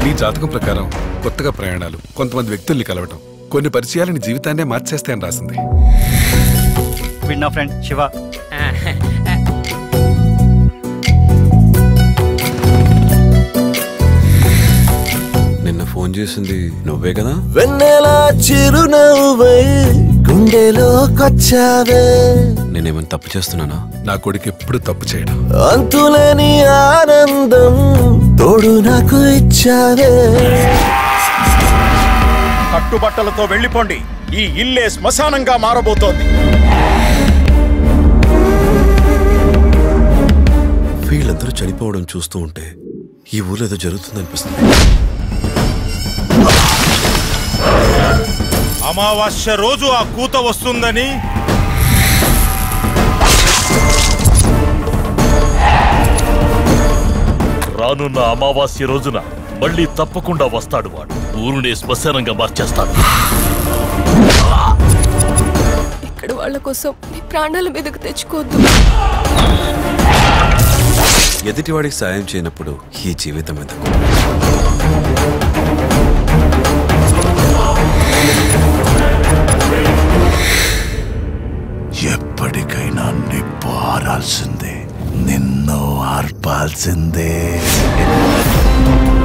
నీ జాతకం ప్రకారం కొత్తగా ప్రయాణాలు కొంతమంది వ్యక్తుల్ని కలవటం కొన్ని పరిచయాలని జీవితాన్నే మార్చేస్తాయని రాసింది వీడు నా ఫ్రెండ్ శివ నిన్న ఫోన్ చేసింది నువ్వే కదా వెన్నెల చిరునవ్వై గుండెలోకొచ్చావే నేనేమైనా తప్పు చేస్తున్నానా నా కొడుకు ఎప్పుడు తప్పు చేయడం అంతులేని ఆనందం తోడు నాకు ఇచ్చావే కట్టుబట్టలతో వెళ్ళిపోండి ఈ ఇల్లే శ్మశానంగా మారబోతోంది వీళ్ళందరూ చనిపోవడం చూస్తూ ఉంటే ఈ ఊర్లో ఏదో జరుగుతుందనిపిస్తుంది అమావాస్య రోజు ఆ కూత వస్తుందని రానున్న అమావాస్య రోజున మళ్ళీ తప్పకుండా వస్తాడు వాడు ఊరునే శ్మశానంగా మార్చేస్తాడు ఇక్కడ వాళ్ళ కోసం నీ ప్రాణాల మీదకు తెచ్చుకోవద్దు ఎదుటివాడికి సాయం చేయనప్పుడు ఈ జీవితం ఎందుకు ఎప్పటికైనా నిప్పు ఆరాల్సిందే నిన్ను ఆర్పాల్సిందే